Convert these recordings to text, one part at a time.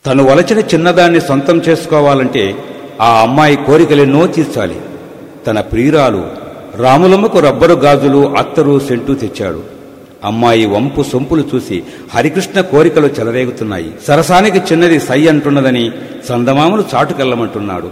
తను వలచిన చిన్నదాన్ని సొంతం చేసుకోవాలంటే ఆ అమ్మాయి కోరికలెన్నో తీర్చాలి తన ప్రియురాలు రాములమ్మకు రబ్బరు గాజులు అత్తరు సెంటు తెచ్చాడు అమ్మాయి వంపు సొంపులు చూసి హరికృష్ణ కోరికలు చెలరేగుతున్నాయి సరసానికి చిన్నది సై అంటున్నదని సందమామలు చాటుకెళ్ళమంటున్నాడు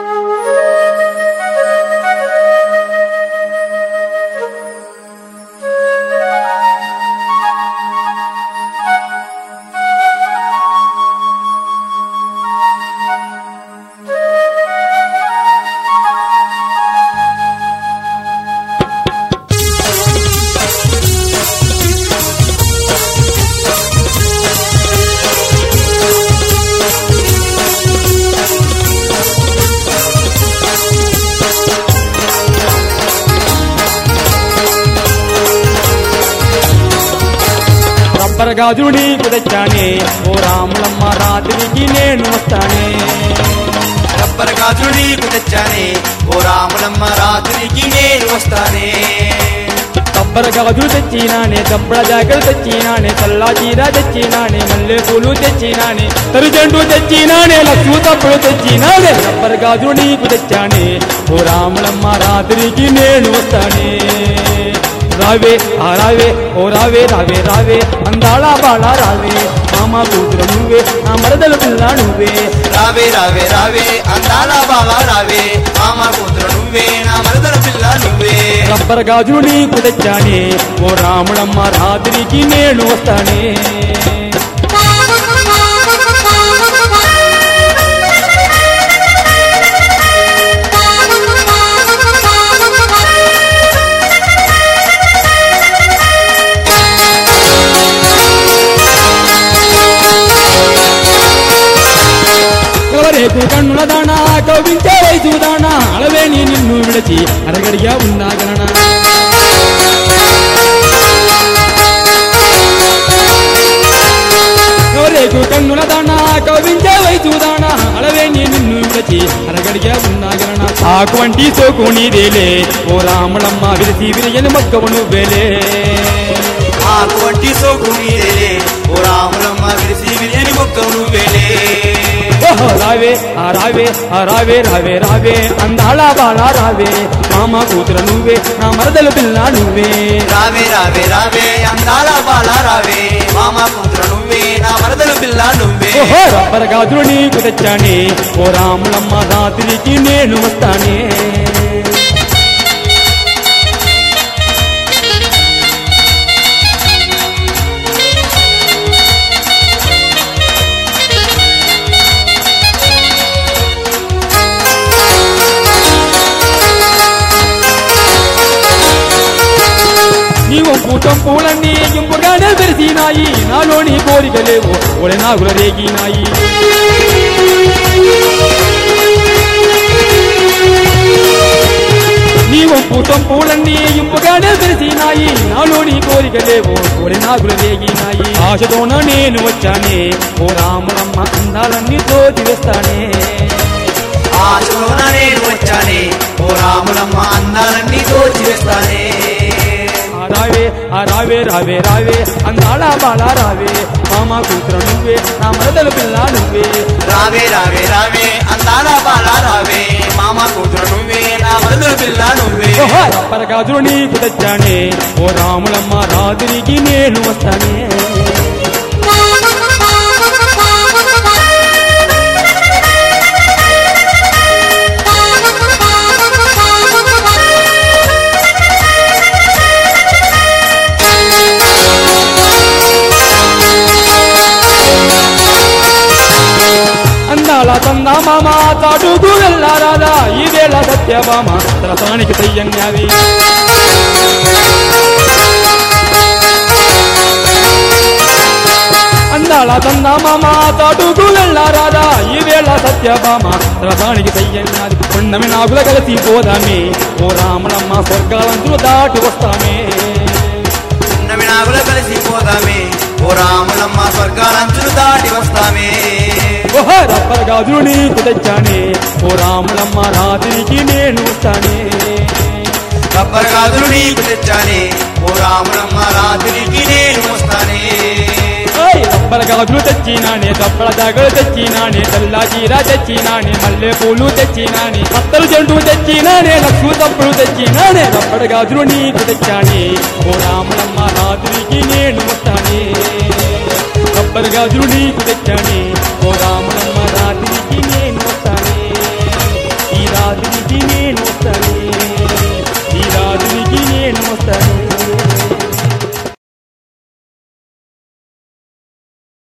రబ్బర్ గాజులు నీకు తెచ్చానే ఓ రాములమ్మ రాత్రికి నేను వస్తానే రబ్బర్ గాజులు నీకు తెచ్చానే ఓ రాములమ్మ రాత్రికి నేను వస్తానే రబ్బర్ గాజులు తెచ్చినానే దబ్బడ జాకెట్ తెచ్చినానే చల్లా చీర తెచ్చినానే మల్లె పూలు తెచ్చినానే తరుజండు తెచ్చినానే లక్ష్మి తప్పుడు తెచ్చినానే రబ్బర్ గాజులు నీకు తెచ్చానే ఓ రాములమ్మ రాత్రికి నేను వస్తానే రావే ఆ రావే ఓ రావే రావే రావే అందాళ బాళ రావే మామ కూతురు నువ్వే నా మరదల పిల్ల నువ్వే రావే రావే రావే అందాల బాగా రావే మామ కూతురు నువ్వే నా మరదల పిల్ల నువ్వే రబ్బర్ గాజులు నీకు తెచ్చానే ఓ రాముడమ్మ రాత్రికి నేను వస్తానే కవరేకు కన్నుల దానా కవించే వయసు దానా అలవేని నిన్ను విడచి అరగడిగా ఉన్నా గణన కవరేకు కన్నుల దానా కవించే వయసు దానా అలవేని నిన్ను విడచి అరగడిగా ఉన్నా గణన ఆకు వంటి సోకు నీదేలే ఓ రాములమ్మ విరిసి విరియని మొక్కవు నువ్వేలే ఆకు వంటి సోకు నీదేలే ఓ రాములమ్మ విరిసి విరియని మొక్క నువ్వేలే ఓహో రావే ఆ రావే ఆ రావే రావే రావే అందాళ బాళ రావే మామ కూతురు నువ్వే నా మరదలు పిల్ల నువ్వే రావే రావే రావే అందాల బాల రావే మామ కూతురు నువ్వే నా మరదల పిల్ల నువ్వే ఓహో రబ్బర్ గాజులు నీకు తెచ్చానే ఓ రాములమ్మ రాత్రికి నేను వస్తానే నీ ఒప్పు చంపులన్నీ ఇంపుగానే పెరిసినాయి నాలోని కోరికలేవో ఒడి నాగుల రేగినాయి నీ ఒప్పు చంపులన్నీ ఇంపుగానే పెరిసినాయి నాలోని కోరికలేవో ఒడి నాగుల రేగినాయి ఆశతోన నేను వచ్చానే ఓ రాములమ్మ అందాలన్నీ తోచి వేస్తానే ఆశలోన నేను వచ్చానే ఓ రాములమ్మ అందాలన్నీ దోచి వేస్తానే ఆ రావే ఆ రావే రావే రావే అందాళ బాళ రావే మామ కూతురు నువ్వే నా మరదలు పిల్ల నువ్వే రావే రావే రావే అందాల బాల రావే మామ కూతురు నువ్వే నా మరదల పిల్ల నువ్వే ఓహో రబ్బర్ గాజులు నీకు తెచ్చానే ఓ రాములమ్మ రాత్రికి నేను వస్తానే అందాల తందా మామ చాటుకు వెళ్ళారాదా ఈ వేళ సత్యభామ రసానికి తయ్యంగావి అందాల తందా మామ చాటుకు వెళ్ళారాదా ఈ వేళ సత్యభామ రసానికి తయ్యంగాది పుణ్యమి నాగుల కలిసి పోదామే ఓ రామలమ్మ స్వర్గాలంతులు దాటి వస్తామే ఉన్నవి నాగుల కలిసి పోదామే ఓ రాములమ్మ స్వర్గాలంచులు దాటి వస్తామే ఓహో రబ్బర్ గాజులు నీకు తెచ్చానే ఓ రాములమ్మ రాత్రికి నేను వస్తానే రబ్బర్ గాజులు నీకు తెచ్చానే ఓ రాములమ్మ రాత్రికి నేను వస్తానే ఓయ్ రబ్బర్ రబ్బర్ గాజులు తెచ్చినానే దప్పల జాగలు తెచ్చినానే తెల్ల చీర తెచ్చినానే మల్లె పూలు తెచ్చినానే అత్తలు జంటు తెచ్చినానే లక్ష్మి తప్పులు తెచ్చినానే రబ్బర్ గాజులు నీకు తెచ్చానే ఓ రాములమ్మ రాత్రికి నేను వస్తానే రబ్బర్ గాజులు నీకు తెచ్చానే ఓ రాములమ్మ రాత్రికి నేను వస్తానే ఈ రాత్రికి నేను వస్తానే